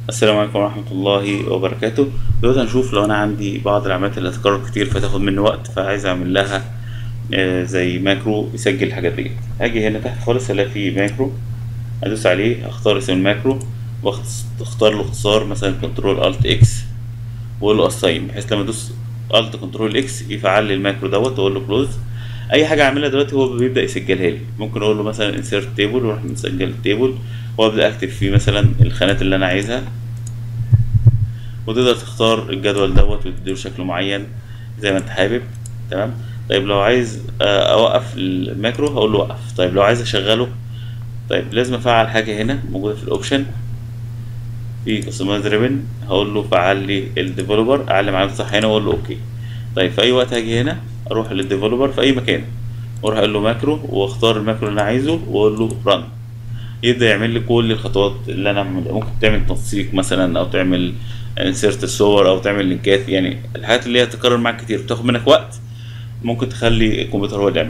السلام عليكم ورحمة الله وبركاته دلوقتي هنشوف لو أنا عندي بعض العمليات اللي هتتكرر كتير فتاخد مني وقت فعايز أعمل لها آه، زي ماكرو يسجل الحاجات ديت هاجي هنا تحت خالص ألاقي فيه ماكرو أدوس عليه أختار اسم الماكرو وأختار له اختصار مثلا كنترول ألت إكس وأقول له أساين بحيث لما أدوس ألت كنترول إكس يفعل لي الماكرو دوت وأقول له كلوز أي حاجة أعملها دلوقتي هو بيبدأ يسجلها لي ممكن أقول له مثلا انسيرت تيبل وأروح مسجل التيبل وأبدأ أكتب فيه مثلا الخانات اللي أنا عايزها وتقدر تختار الجدول دوت وتديله شكل معين زي ما انت حابب تمام طيب لو عايز آه، اوقف الماكرو هقول له وقف طيب لو عايز اشغله طيب لازم افعل حاجه هنا موجوده في الاوبشن في كاستمايز ريبن هقول له فعل لي الديفلوبر اعلم علامه صح هنا واقول له اوكي طيب في اي وقت هاجي هنا اروح للديفلوبر في اي مكان واروح اقول له ماكرو واختار الماكرو اللي انا عايزه واقول له رن يبدأ يعمل لي كل الخطوات اللي انا بعملها. ممكن تعمل تنسيق مثلا او تعمل انسيرت الصور او تعمل لينكات يعني الحاجات اللي هي تكرر معاك كتير بتاخد منك وقت ممكن تخلي الكمبيوتر هو اللي يعمل